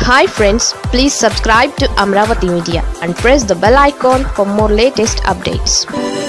hi friends please subscribe to Amaravati media and press the bell icon for more latest updates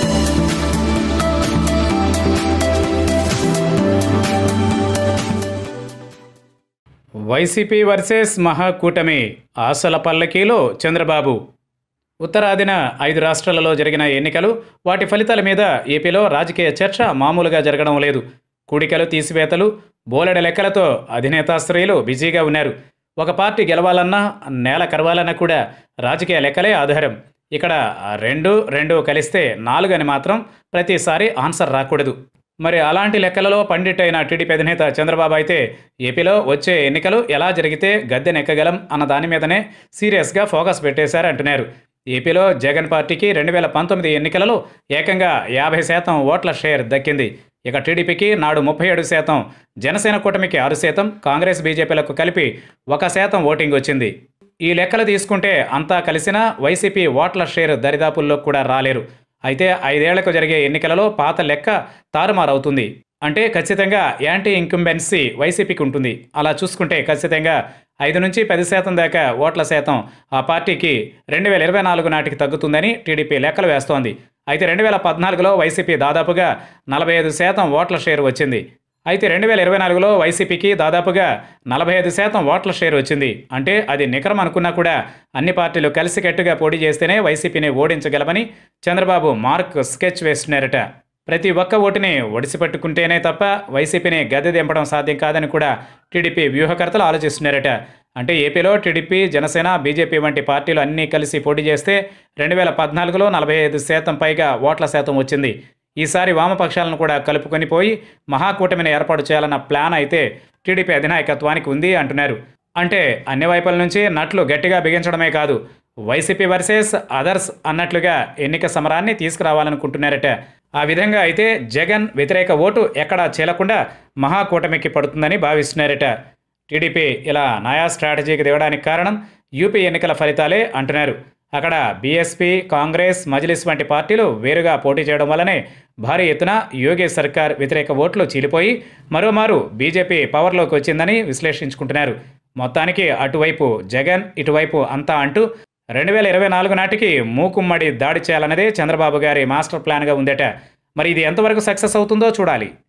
YCP versus Mahakutami ఆశల పల్లకీలో చంద్రబాబు ఉత్తరాదిన ఐదు రాష్ట్రాలలో జరిగిన ఎన్నికలు వాటి ఫలితాల మీద ఏపీలో రాజకీయ చర్చ మామూలుగా జరగడం లేదు కూడికలు తీసివేతలు బోలెడ లెక్కలతో అధినేతాశ్రయులు బిజీగా ఉన్నారు ఒక పార్టీ గెలవాలన్నా నేల కరవాలన్నా కూడా రాజకీయ లెక్కలే ఆధారం ఇక్కడ రెండు రెండు కలిస్తే నాలుగు అని మాత్రం ప్రతిసారి ఆన్సర్ రాకూడదు మరి అలాంటి లెక్కలలో పండిట్ అయిన టీడీపీ అధినేత చంద్రబాబు అయితే ఏపీలో వచ్చే ఎన్నికలు ఎలా జరిగితే గద్దెనెక్కగలం అన్న దాని మీదనే సీరియస్గా ఫోకస్ పెట్టేశారంటున్నారు ఏపీలో జగన్ పార్టీకి రెండు వేల పంతొమ్మిది ఎన్నికలలో ఏకంగా యాభై శాతం ఓట్ల షేర్ దక్కింది ఇక టీడీపీకి నాడు ముప్పై ఏడు శాతం జనసేన కూటమికి ఆరు శాతం కాంగ్రెస్ బీజేపీలకు కలిపి ఒక శాతం ఓటింగ్ వచ్చింది ఈ లెక్కలు తీసుకుంటే అంతా కలిసినా వైసీపీ ఓట్ల షేర్ దరిదాపుల్లో కూడా రాలేరు అయితే ఐదేళ్లకు జరిగే ఎన్నికలలో పాత లెక్క తారుమారవుతుంది అంటే ఖచ్చితంగా యాంటీ ఇంకంబెన్సీ వైసీపీకి ఉంటుంది అలా చూసుకుంటే ఖచ్చితంగా ఐదు నుంచి పది శాతం దాకా ఓట్ల శాతం ఆ పార్టీకి రెండు వేల ఇరవై నాలుగు నాటికి తగ్గుతుందని టీడీపీ లెక్కలు వేస్తోంది అయితే రెండు వేల పద్నాలుగులో వైసీపీ దాదాపుగా నలభై ఐదు శాతం ఓట్ల షేర్ వచ్చింది అయితే రెండు వేల ఇరవై నాలుగులో వైసీపీకి దాదాపుగా నలభై ఐదు శాతం ఓట్ల షేర్ వచ్చింది అంటే అది నికరం అనుకున్నా కూడా అన్ని పార్టీలు కలిసికట్టుగా పోటీ చేస్తేనే వైసీపీని ఓడించగలమని చంద్రబాబు మార్క్ స్కెచ్ వేస్తున్నారట ప్రతి ఒక్క ఓటుని ఒడిసిపట్టుకుంటేనే తప్ప వైసీపీని గద్దె దింపడం సాధ్యం కాదని కూడా టీడీపీ వ్యూహకర్తలు ఆలోచిస్తున్నారట అంటే ఏపీలో టీడీపీ జనసేన బీజేపీ వంటి పార్టీలు అన్నీ కలిసి పోటీ చేస్తే రెండు వేల పద్నాలుగులో నలభై ఐదు శాతం పైగా ఓట్ల శాతం వచ్చింది ఈసారి వామపక్షాలను కూడా కలుపుకొని పోయి మహాకూటమిని ఏర్పాటు చేయాలన్న ప్లాన్ అయితే టీడీపీ అధినాయకత్వానికి ఉంది అంటున్నారు అంటే అన్ని వైపుల నుంచి నట్లు గట్టిగా బిగించడమే కాదు వైసీపీ వర్సెస్ అదర్స్ అన్నట్లుగా ఎన్నిక సమరాన్ని తీసుకురావాలనుకుంటున్నారట ఆ విధంగా అయితే జగన్ వ్యతిరేక ఓటు ఎక్కడా చేలకుండా మహాకూటమికి పడుతుందని భావిస్తున్నారట టీడీపీ ఇలా నయా స్ట్రాటజీకి దిగడానికి కారణం యూపీ ఎన్నికల ఫలితాలే అంటున్నారు అక్కడ బీఎస్పీ కాంగ్రెస్ మజ్లిస్ వంటి పార్టీలు వేరుగా పోటీ చేయడం వల్లనే భారీ ఎత్తున యోగి సర్కార్ వ్యతిరేక ఓట్లు చీలిపోయి మరోమారు బీజేపీ పవర్లోకి వచ్చిందని విశ్లేషించుకుంటున్నారు మొత్తానికి అటువైపు జగన్ ఇటువైపు అంతా అంటూ రెండు వేల ఇరవై నాలుగు నాటికి మూకుమ్మడి దాడి చేయాలన్నదే చంద్రబాబు గారి మాస్టర్ ప్లాన్గా ఉందట మరి ఇది ఎంతవరకు సక్సెస్ అవుతుందో చూడాలి